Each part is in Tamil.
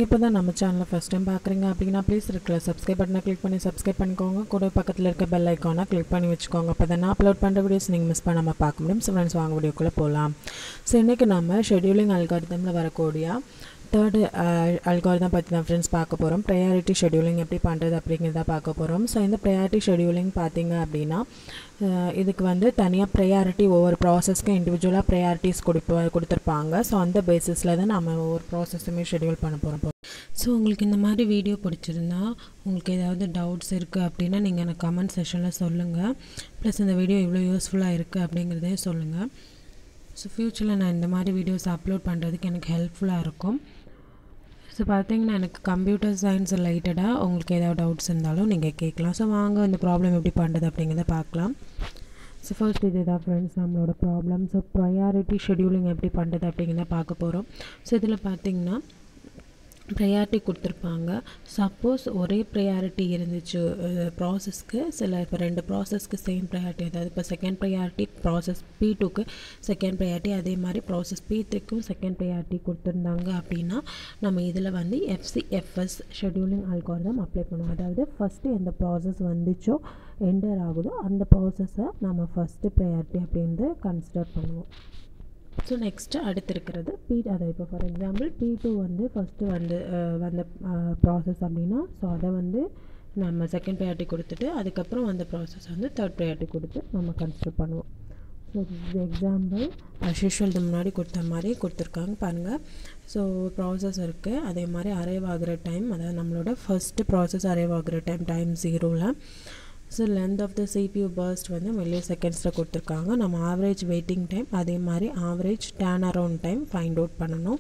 நீங்கள் இப்போ தான் நம்ம சேனலை ஃபஸ்ட் டைம் பார்க்குறீங்க அப்படின்னா ப்ளீஸ் இருக்கிற சப்ஸ்கிரைப் பட்டனை கிளிக் பண்ணி சப்ஸ்கிரைப் பண்ணிக்கோங்க கூட பக்கத்தில் இருக்க பெல் ஐக்கானை கிளிக் பண்ணி வச்சுக்கோங்க அப்போ தான் நான் அப்லோட் பண்ணுற வீடியோஸ் நீங்கள் மிஸ் பண்ணாமல் பார்க்க முடியும் ஸோ ஃப்ரெண்ட்ஸ் வாங்க வீடியோக்குள்ளே போகலாம் ஸோ இன்றைக்கி நம்ம ஷெட்யூலிங் அல்காரிதமில் வரக்கூடிய தேர்டு அல்காரிதம் பற்றி தான் ஃப்ரெண்ட்ஸ் பார்க்க போகிறோம் ப்ரையாரிட்டி ஷெட்யூலிங் எப்படி பண்ணுறது அப்படிங்கிறத பார்க்க போகிறோம் ஸோ இந்த ப்ரையாரிட்டி ஷெட்யூலிங் பார்த்தீங்க அப்படின்னா அஹ், இதுக்கு வந்து தனியாக ப்ரையாரிட்டி ஒவ்வொரு ப்ராசஸ்க்கு இண்டிவிஜுவலாக ப்ரையாரிட்டிஸ் கொடுப்ப கொடுத்துருப்பாங்க ஸோ அந்த பேசிஸில் தான் நம்ம ஒவ்வொரு ப்ராசஸுமே ஷெட்யூல் பண்ண போகிறோம் ஸோ உங்களுக்கு இந்த மாதிரி வீடியோ பிடிச்சிருந்தா உங்களுக்கு ஏதாவது டவுட்ஸ் இருக்குது அப்படின்னா நீங்கள் எனக்கு கமெண்ட் செஷனில் சொல்லுங்கள் ப்ளஸ் இந்த வீடியோ இவ்வளோ யூஸ்ஃபுல்லாக இருக்குது அப்படிங்கிறதையும் சொல்லுங்கள் ஸோ ஃப்யூச்சரில் நான் இந்த மாதிரி வீடியோஸ் அப்லோட் பண்ணுறதுக்கு எனக்கு ஹெல்ப்ஃபுல்லாக இருக்கும் ஸோ பார்த்தீங்கன்னா எனக்கு கம்ப்யூட்டர் சயின்ஸ் ரிலேட்டடாக உங்களுக்கு ஏதாவது டவுட்ஸ் இருந்தாலும் நீங்கள் கேட்கலாம் ஸோ வாங்க இந்த ப்ராப்ளம் எப்படி பண்ணுறது அப்படிங்கிறத பார்க்கலாம் ஸோ ஃபர்ஸ்ட் இது தான் ஃப்ரெண்ட்ஸ் நம்மளோட ப்ராப்ளம் ஸோ ப்ரையாரிட்டி ஷெட்யூலிங் எப்படி பண்ணுறது அப்படிங்கிறத பார்க்க போகிறோம் ஸோ இதில் பார்த்தீங்கன்னா ப்ரையாரிட்டி கொடுத்துருப்பாங்க சப்போஸ் ஒரே ப்ரையாரிட்டி இருந்துச்சு ப்ராசஸ்க்கு சில இப்போ ரெண்டு ப்ராசஸ்க்கு சேம் ப்ரையாரிட்டி அதாவது இப்போ செகண்ட் ப்ரையாரிட்டி ப்ராசஸ் பி டூக்கு செகண்ட் ப்ரையாரிட்டி அதே மாதிரி ப்ராசஸ் பி த்ரீக்கும் செகண்ட் ப்ரையாரிட்டி கொடுத்துருந்தாங்க அப்படின்னா நம்ம இதில் வந்து எஃப்சிஎஃப்எஸ் ஷெட்யூலிங் அல்காரிதம் அப்ளை பண்ணுவோம் அதாவது ஃபஸ்ட்டு எந்த ப்ராசஸ் வந்துச்சோ என்டர் ஆகுதோ அந்த ப்ராசஸை நம்ம ஃபஸ்ட்டு ப்ரையாரிட்டி அப்படின்னு கன்சிடர் பண்ணுவோம் ஸோ நெக்ஸ்ட்டு அடுத்து இருக்கிறது பி அதை இப்போ ஃபார் எக்ஸாம்பிள் பி டூ வந்து ஃபஸ்ட்டு வந்து அஹ், வந்த ப்ராசஸ் அப்படின்னா ஸோ அதை வந்து நம்ம செகண்ட் ப்ரையாரிட்டி கொடுத்துட்டு அதுக்கப்புறம் வந்த ப்ராசஸ் வந்து தேர்ட் ப்ரையாரிட்டி கொடுத்து நம்ம கன்சிடர் பண்ணுவோம் ஸோ இது எக்ஸாம்பிள் அஸ்யூஷுவல் இது முன்னாடி கொடுத்த மாதிரி கொடுத்துருக்காங்க பாருங்கள் ஸோ ப்ராசஸ் இருக்குது அதே மாதிரி அரைவ் ஆகுற டைம் அதாவது நம்மளோட ஃபஸ்ட்டு ப்ராசஸ் அரைவ் ஆகுற டைம் டைம் ஜீரோவில் so length of the CPU burst வந்து மில்லி செகண்ட்ஸில் கொடுத்துருக்காங்க நம்ம ஆவரேஜ் வெயிட்டிங் டைம் அதே மாதிரி average turnaround time find out பண்ணணும்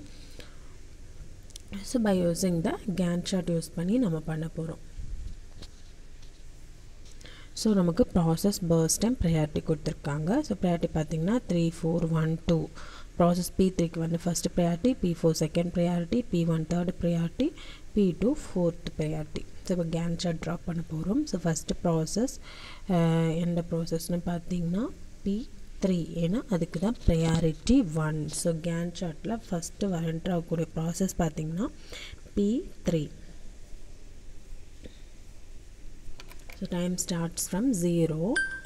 so by using the Gantt chart use பண்ணி நம்ம பண்ண போகிறோம் ஸோ நமக்கு ப்ராசஸ் பர்ஸ்ட் டைம் ப்ரையாரிட்டி கொடுத்துருக்காங்க ஸோ ப்ரையாரிட்டி பார்த்தீங்கன்னா three four one two process P த்ரீக்கு வந்து first priority P four second priority B one third priority P two fourth priority so இப்போ கேன் சார்ட் ட்ரா பண்ண போகிறோம் ஸோ ஃபஸ்ட்டு ப்ராசஸ் எந்த ப்ராசஸ்னு பார்த்தீங்கன்னா பி த்ரீ ஏன்னா அதுக்கு தான் ப்ரையாரிட்டி ஒன் ஸோ கேன் சார்ட்டில் ஃபஸ்ட்டு வரன்ட்ரு ஆகக்கூடிய ப்ராசஸ் பார்த்தீங்கன்னா P three so time starts from zero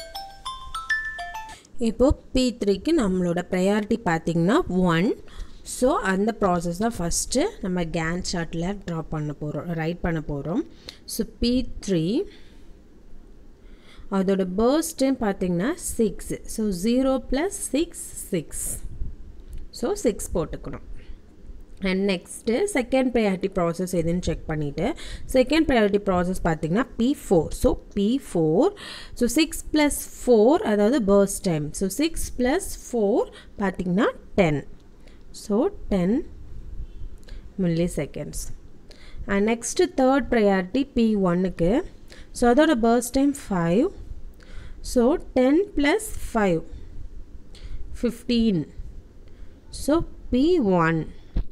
இப்போது பி த்ரீக்கு நம்மளோட ப்ரையாரிட்டி பார்த்திங்கன்னா ஒன் ஸோ அந்த ப்ராசஸ் தான் ஃபஸ்ட்டு நம்ம கேன் சார்ட்டில் ட்ரா பண்ண போகிறோம் ரைட் பண்ண போகிறோம் ஸோ பி த்ரீ அதோட பர்ஸ்ட் டைம் பார்த்திங்கன்னா six so zero plus six six so six போட்டுக்கணும் and next second priority process எதுன்னு செக் பண்ணிவிட்டு செகண்ட் ப்ரையாரிட்டி ப்ராசஸ் பார்த்தீங்கன்னா B four so P four so six plus four அதாவது burst time so six plus four பார்த்தீங்கன்னா ten so ten milliseconds and next third priority P ஒன்னுக்கு ஸோ அதோட burst time five so ten plus five fifteen so P one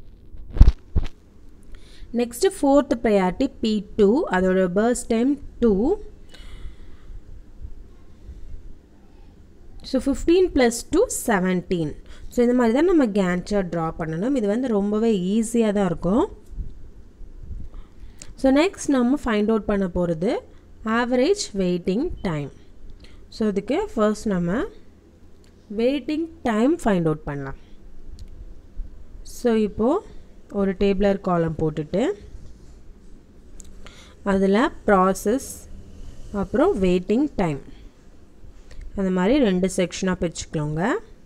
next fourth priority P two அதோட burst time two so fifteen plus two seventeen so இந்த மாதிரி தான் நம்ம கேன்ச்சர் ட்ரா பண்ணணும் இது வந்து ரொம்பவே ஈஸியாக தான் இருக்கும் ஸோ நெக்ஸ்ட் நம்ம ஃபைண்ட் அவுட் பண்ண போகிறது ஆவரேஜ் வெயிட்டிங் டைம் ஸோ இதுக்கு ஃபர்ஸ்ட் நம்ம வெயிட்டிங் டைம் ஃபைண்ட் அவுட் பண்ணலாம் ஸோ இப்போது ஒரு டேபிளர் காலம் போட்டுட்டு அதில் ப்ராசஸ் அப்புறம் வெயிட்டிங் டைம் அந்த மாதிரி ரெண்டு செக்ஷனாக பிரிச்சுக்கோங்க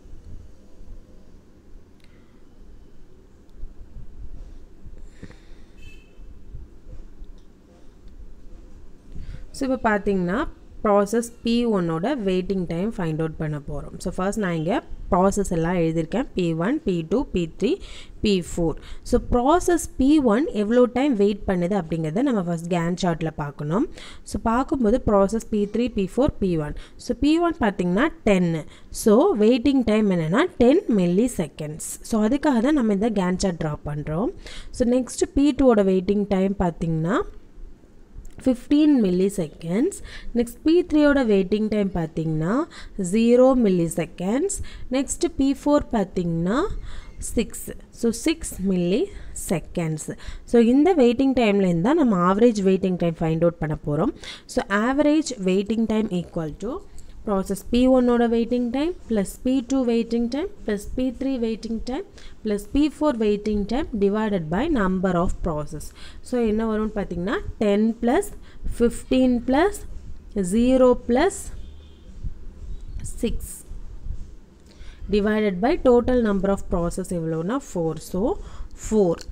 ஸோ இப்போ பார்த்தீங்கன்னா ப்ராசஸ் பி ஒன்னோட வெயிட்டிங் டைம் ஃபைண்ட் அவுட் பண்ண போகிறோம் ஸோ ஃபர்ஸ்ட் நான் இங்கே ப்ராசஸ் எல்லாம் எழுதியிருக்கேன் P one P two P three P four so process P one எவ்வளோ டைம் வெயிட் பண்ணுது அப்படிங்கிறத நம்ம ஃபஸ்ட் கேன் சார்ட்டில் பார்க்கணும் ஸோ பார்க்கும்போது process P three P four P one so P one பார்த்தீங்கன்னா டென்னு ஸோ வெயிட்டிங் டைம் என்னென்னா டென் மில்லி செகண்ட்ஸ் ஸோ அதுக்காக தான் நம்ம இந்த கேன் சார்ட் ட்ரா பண்ணுறோம் ஸோ நெக்ஸ்ட் பி டூவோட வெயிட்டிங் டைம் பார்த்திங்கன்னா fifteen milliseconds next P த்ரீயோட வெயிட்டிங் டைம் பார்த்தீங்கன்னா zero milliseconds next P four பார்த்தீங்கன்னா six so six milliseconds so இந்த வெயிட்டிங் டைம்லேருந்து தான் நம்ம average waiting time find out பண்ண போகிறோம் so average waiting time equal to process P ஒன்னோட waiting time plus P two waiting time plus P three waiting time plus P four waiting time divided by number of process so என்ன வரும்னு பார்த்தீங்கன்னா ten plus fifteen plus zero plus six divided by total number of process எவ்வளோனா 4 so 4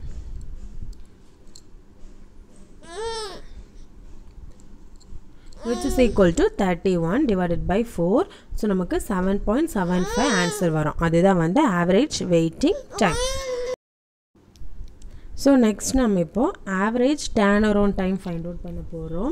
which is equal to 31 divided by 4 so நமக்கு 7.75 answer வரும் அதுதான் வந்து average waiting time so next நம்ம இப்போ average tan around time find out பண்ண போகிறோம்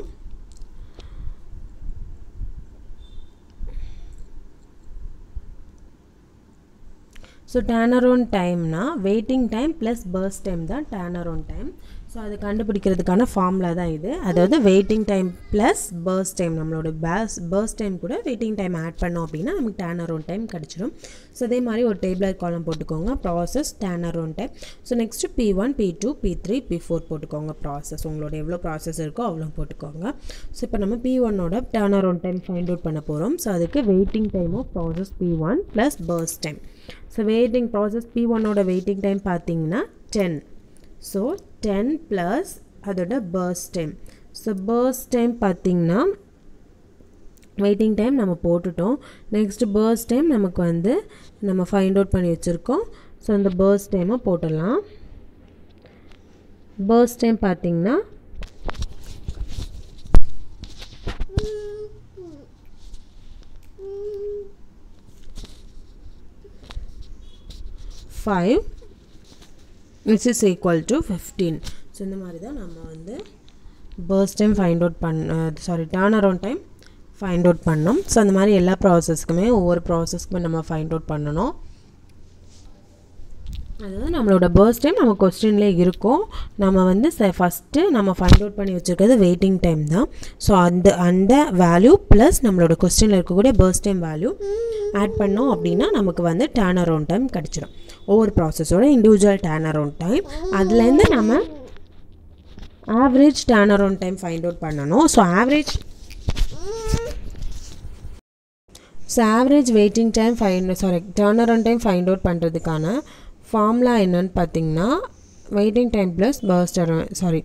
ஸோ டேனரோன் டைம்னா waiting time plus burst time தான் டேனரோன் டைம் ஸோ அது கண்டுபிடிக்கிறதுக்கான ஃபார்முலா தான் இது அதாவது waiting time plus burst time நம்மளோட பேஸ் பர்ஸ் டைம் கூட வெயிட்டிங் டைம் ஆட் பண்ணோம் அப்படின்னா நமக்கு டேனரோன் டைம் கிடச்சிடும் ஸோ அதே மாதிரி ஒரு டேபிளர் காலம் போட்டுக்கோங்க process turnaround time so next P one P two P three P four போட்டுக்கோங்க ப்ராசஸ் உங்களோட எவ்வளோ ப்ராசஸ் இருக்கோ அவ்வளோ போட்டுக்கோங்க ஸோ இப்போ நம்ம பி ஒன்னோட டேனரோன் டைம் ஃபைண்ட் அவுட் பண்ண போகிறோம் ஸோ அதுக்கு waiting time of process P one plus burst time so waiting process P ஒன்னோட வெயிட்டிங் டைம் பார்த்தீங்கன்னா டென் ஸோ டென் ப்ளஸ் அதோட burst time so burst time பார்த்திங்கன்னா வெயிட்டிங் டைம் நம்ம போட்டுட்டோம் நெக்ஸ்ட்டு பர்ஸ் டைம் நமக்கு வந்து நம்ம ஃபைண்ட் அவுட் பண்ணி வச்சுருக்கோம் ஸோ அந்த பர்ஸ் டைமை போட்டுடலாம் பர்ஸ் டைம் பார்த்திங்கன்னா five which is equal to fifteen so இந்த மாதிரி தான் நம்ம வந்து பர்ஸ் டைம் ஃபைண்ட் அவுட் பண்ண sorry turn around time find out பண்ணோம் ஸோ அந்த மாதிரி எல்லா ப்ராசஸ்க்குமே ஒவ்வொரு ப்ராசஸ்க்குமே நம்ம ஃபைண்ட் அவுட் பண்ணணும் அதாவது நம்மளோட பர்ஸ் டைம் நம்ம கொஸ்டின்லேயே இருக்கும் நம்ம வந்து ச ஃபஸ்ட்டு நம்ம ஃபைண்ட் அவுட் பண்ணி வச்சுருக்கிறது வெயிட்டிங் டைம் தான் ஸோ அந்த அந்த வேல்யூ ப்ளஸ் நம்மளோட கொஸ்டினில் இருக்கக்கூடிய பர்ஸ் டைம் வேல்யூ ஆட் பண்ணோம் அப்படின்னா நமக்கு வந்து டேர்ன் அரௌண்ட் டைம் கிடச்சிடும் ஒவ்வொரு ப்ராசஸோட இண்டிவிஜுவல் டேர்ன் அரௌண்ட் டைம் அதுலேருந்து நம்ம average turn around time find out பண்ணணும் so average so average waiting time find sorry turn around time find out பண்ணுறதுக்கான ஃபார்முலா என்னன்னு பார்த்தீங்கன்னா waiting time plus first sorry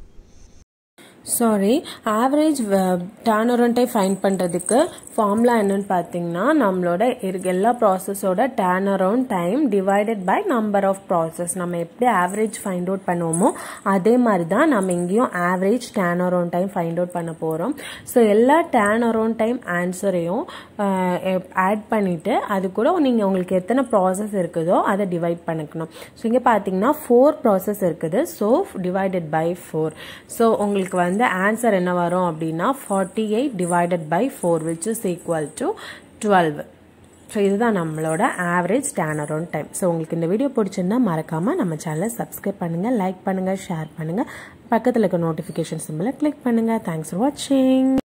sorry average turn around time find பண்ணுறதுக்கு ஃபார்முலா என்னன்னு பார்த்தீங்கன்னா நம்மளோட இருக்க எல்லா ப்ராசஸோட turn around time divided by number of process நம்ம எப்படி ஆவரேஜ் ஃபைண்ட் அவுட் பண்ணுவோமோ அதே மாதிரி தான் நம்ம இங்கேயும் average turn around time find out பண்ண போகிறோம் ஸோ எல்லா டேர்ன் அரௌண்ட் டைம் ஆன்சரையும் ஆட் பண்ணிவிட்டு அது கூட நீங்கள் உங்களுக்கு எத்தனை ப்ராசஸ் இருக்குதோ அதை டிவைட் பண்ணிக்கணும் ஸோ இங்கே பார்த்தீங்கன்னா ஃபோர் ப்ராசஸ் இருக்குது so divided by four so உங்களுக்கு வந்து ஆன்சர் என்ன வரும் அப்படின்னா forty eight divided by four which is equal to twelve so இதுதான் நம்மளோட average tan around time so உங்களுக்கு இந்த வீடியோ பிடிச்சிருந்தா மறக்காமல் நம்ம சேனலை சப்ஸ்கிரைப் பண்ணுங்கள் லைக் பண்ணுங்கள் ஷேர் பண்ணுங்கள் பக்கத்தில் இருக்க நோட்டிஃபிகேஷன் சிம்பிளை கிளிக் பண்ணுங்கள் தேங்க்ஸ் ஃபார் வாட்சிங்